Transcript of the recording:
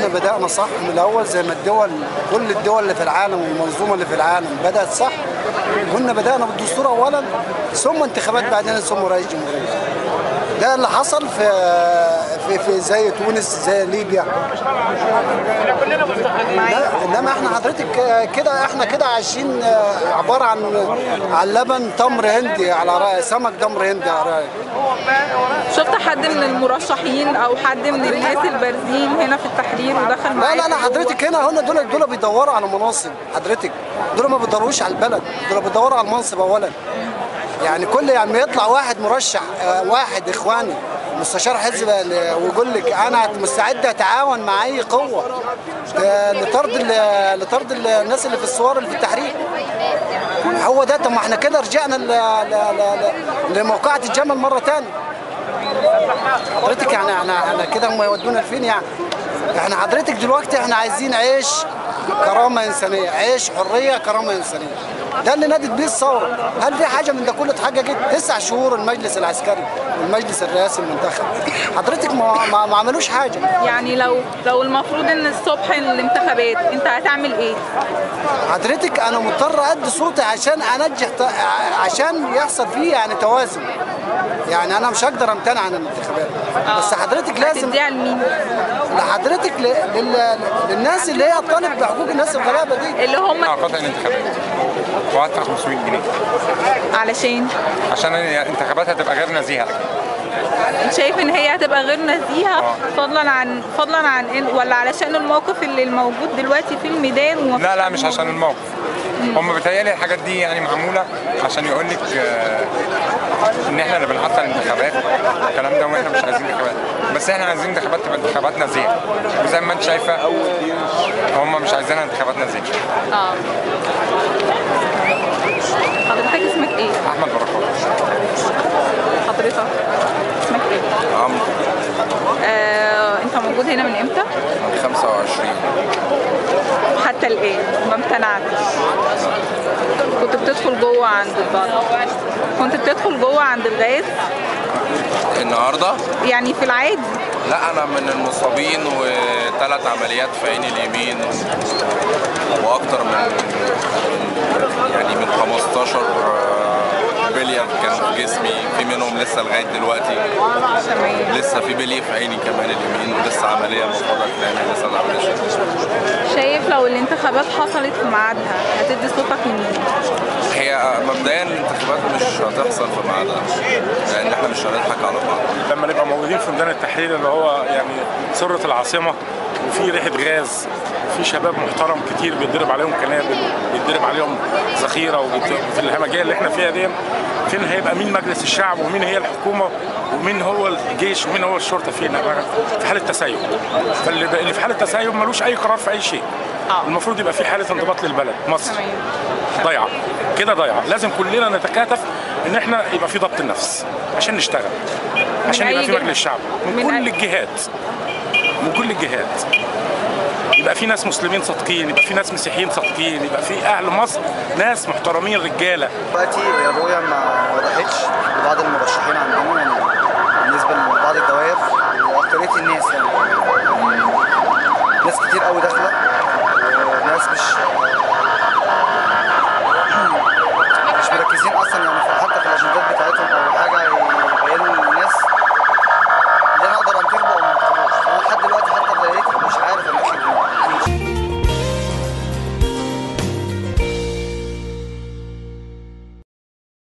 كنا بدأنا صح من الأول زي ما الدول كل الدول اللي في العالم والمنظومة اللي في العالم بدأت صح كنا بدأنا بالدستور أولا ثم انتخابات بعدين ثم رئيس جمهورية ده اللي حصل في في, في زي تونس زي ليبيا لا، انما احنا حضرتك كده احنا كده عايشين عباره عن عن لبن تمر هندي على رأي سمك تمر هندي على رأي شفت حد من المرشحين او حد من الناس البارزين هنا في التحرير ودخل لا معاك لا لا حضرتك هنا هنا دول دول بيدوروا على مناصب حضرتك دول ما بيدوروش على البلد دول بيدوروا على المنصب اولا يعني كل يعني يطلع واحد مرشح آه، واحد اخواني مستشار حزب ال- ويقول لك انا مستعد اتعاون مع اي قوه آه، لطرد ال- لطرد ال- الناس اللي في الثوار اللي في التحرير هو ده طب ما احنا كده رجعنا ل- ل- ل- لموقعة الجمل مره ثانيه حضرتك يعني احنا احنا كده هم يودونا لفين يعني احنا حضرتك دلوقتي احنا عايزين عيش كرامه انسانيه عيش حريه كرامه انسانيه ده اللي نادت بيه الثوره هل في حاجه من ده كله اتحققت تسع شهور المجلس العسكري والمجلس الرئاسي المنتخب حضرتك ما, ما, ما عملوش حاجه يعني لو لو المفروض ان الصبح الانتخابات انت هتعمل ايه؟ حضرتك انا مضطر ادي صوتي عشان انجح ت- عشان يحصل فيه يعني توازن يعني انا مش هقدر امتنع عن الانتخابات بس حضرتك لازم هتديها لمين؟ لحضرتك ل... لل... للناس اللي هي طالب بحقوق الناس الغلابه دي اللي هم قطع الانتخابات وهدفع 500 جنيه علشان عشان الانتخابات هتبقى غير نزيهه شايف ان هي هتبقى غير نزيهه فضلا عن فضلا عن إن ولا علشان الموقف اللي الموجود دلوقتي في الميدان ومفيش لا لا مش عشان الموقف هم بيتهيألي الحاجات دي يعني معموله عشان يقول لك آه، ان احنا اللي بنعطل الانتخابات الكلام ده واحنا مش عايزين انتخابات بس احنا عايزين انتخابات تبقى انتخابات نزيهه وزي ما انت شايفه هم مش عايزينها انتخابات نزيهه اه حضرتك اسمك ايه؟ احمد بركات حضرتك اسمك ايه؟ عمرو آه، انت موجود هنا من امتى؟ 25 حتى الان ما امتنعتش كنت بتدخل جوه عند الضرب كنت بتدخل جوه عند الغاز النهارده يعني في العادي لا انا من المصابين وثلاث عمليات في عيني اليمين واكتر من يعني من 15 بليه كان في جسمي في منهم لسه لغايه دلوقتي تمام لسه في بليه في عيني كمان اليمين ولسه عمليه المفروض هتتعمل لسه ما عملتش شايف لو الانتخابات حصلت في ميعادها هتدي صوتك لمين؟ هي مبدئيا الانتخابات مش هتحصل في ميعادها لان احنا مش هنضحك على بعض لما نبقى موجودين في ميدان التحرير اللي هو يعني سرة العاصمة وفي ريحة غاز وفي شباب محترم كتير بيتضرب عليهم كنابل بيتضرب عليهم ذخيرة وبيت- وفي الهمجية اللي احنا فيها دي فين هيبقى مين مجلس الشعب ومين هي الحكومة ومين هو الجيش ومين هو الشرطة فينا في حالة تسيب فاللي اللي في حالة تسيب ملوش أي قرار في أي شيء المفروض يبقى في حالة انضباط للبلد مصر ضايعة كده ضايعة لازم كلنا نتكاتف ان احنا يبقى في ضبط النفس عشان نشتغل عشان أي يبقى في جهة؟ مجلس شعب من, من كل أي- الجهات من كل الجهات يبقى في ناس مسلمين صادقين يبقى في ناس مسيحيين صادقين يبقى في اهل مصر ناس محترمين رجاله دلوقتي الرؤية ما وضحتش لبعض المرشحين عندنا يعني بالنسبة لبعض الدوائر وأكترية الناس يعني ناس كتير قوي داخلة